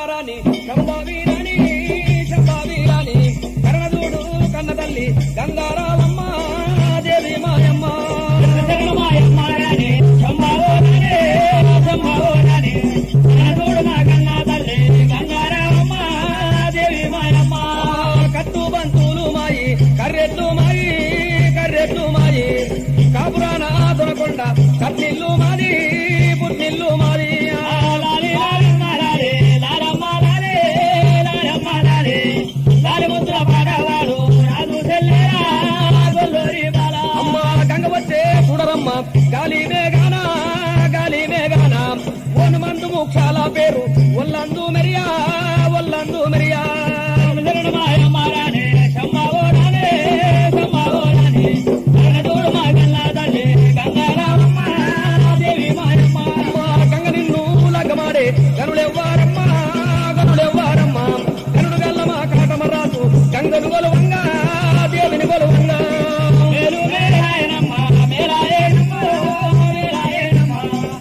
రాని శంభావీరాని శంభావీరాని కరణదూడు కన్న తల్లి గంగారావమ్మ దేవి మాయమ్మ జగన్మాయమ్మ రాణి శంభావో రాణి శంభావో రాణి కనదోడు మా కన్నా తల్లి గంగారామమ్మ దేవి మాయమ్మ కట్టు బంతులు మాయి కర్రెట్లు మాయి కర్రెట్లు మాయి కాపురాన దొరకొండ కట్నిల్లు మాది పుట్టిల్లు మాది లాలి లాలమ్మ లాలి లాలమ్మ లాలి లాలమ్మ లాలి లాలి ముద్ర పాడవాడు రాజు చెల్లెరా గొల్లూరి బాల అమ్మ గంగ వచ్చే చూడరమ్మ గాలి మేఘాన గాలి మేఘాన ఓను మందు ముఖ్యాల పేరు ఒల్లందు మెరియా ఒల్లందు మెరియా జగన్మాయమ్మ రాణి శంభావో రాణి శంభావో రాణి కనదోడు మా కన్నా తల్లి గంగారామమ్మ దేవి మాయమ్మ అమ్మ గంగ నిన్ను లగ్గమాడే గనులెవ్వారమ్మ గనులెవ్వారమ్మ గనుడు గల్లమ కాటమరాజు గంగను గొలవంగా దేవిని గొలవంగా మేలు మేలాయనమ్మ మేలాయనమ్మ మేలాయనమ్మ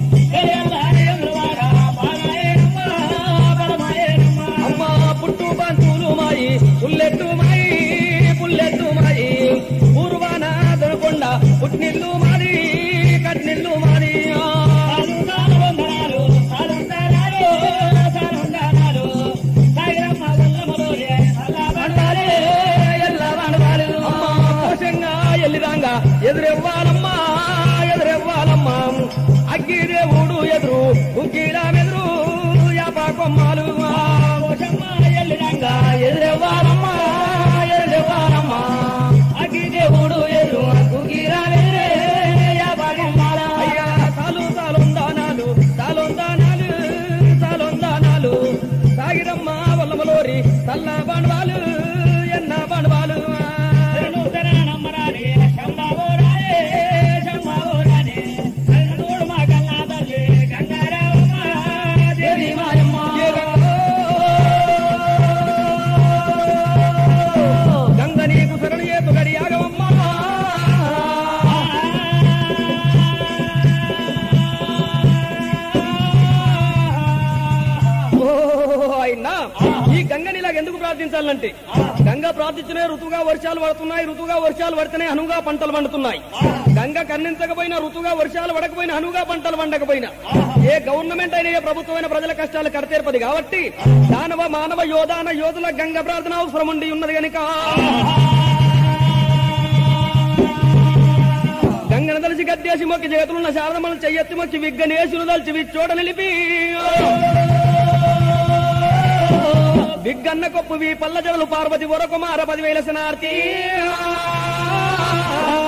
మేలాయనమ్మ బాలాయనమ్మ బలమాయనమ్మ అమ్మ పుట్టు బంతులు మాయి పుల్లెట్టు మాయి పుల్లెట్టు మాయి పూర్వాన దొరకొండ పుట్టిల్లు మాది కట్నిల్లు మాది సాలుందాలు వందనాలు సాలుందాలు సాలుందాలు సాగరమ్మ గల్లమలోరి సల్లాబండాలే ఎల్లవాడవాడు. అమ్మ కోశంగా ఎల్లిరాంగా ఎదురెవ్వాలమ్మా ఎదురెవ్వాలమ్మా అగ్గి దేవుడు ఎదురు ఉగ్గిరామెదురు యాపా కొమ్మాలు కోశమ్మ ఎల్లిరంగా ఎదురెవ్వాలమ్మా ఎదురెవ్వాలమ్మా అగ్గి దేవుడు ఎదురు ఉగ్గిరామెదురే యాపా కొమ్మాల అయ్యా తాలు తాలొందానాలు తాలొందానాలు తాలొందానాలు సాగిరమ్మ వల్లమలోరి తల్ల బాణవాలు ఎన్న బాణవాలు శరణమ్మరాని శంభావోరాయే శంభావోరాని కన్నడోడు మా కన్నా తల్లి గంగారామమ్మ దేవి మాయమ్మ గంగ నీకు శరణు ఏతు గడి ఆగవమ్మ ఓ అయినా ఈ గంగని ఇలాగ ఎందుకు ప్రార్థించాలంటే గంగ ప్రార్థించిన ఋతువుగా వర్షాలు పడుతున్నాయి ఋతువుగా వర్షాలు పడితేనే అనువుగా పంటలు పండుతున్నాయి గంగ కన్నించకపోయినా ఋతువుగా వర్షాలు పడకపోయినా అనువుగా పంటలు పండకపోయినా ఏ గవర్నమెంట్ అయినా ఏ ప్రభుత్వమైన ప్రజల కష్టాలు కడతేర్పది కాబట్టి దానవ మానవ యోధాన యోధుల గంగ ప్రార్థన అవసరం ఉండి ఉన్నది గనుక గంగన తలసి గద్దేసి మొక్కి జగతులున్న శారదమ్మను చెయ్యెత్తి మొక్కి విగ్గనేసులు దల్చి విచ్చోట నిలిపి విగ్గన్న కొప్పు వి పల్ల జడలు పార్వతి వరకుమార పదివేల శనార్థి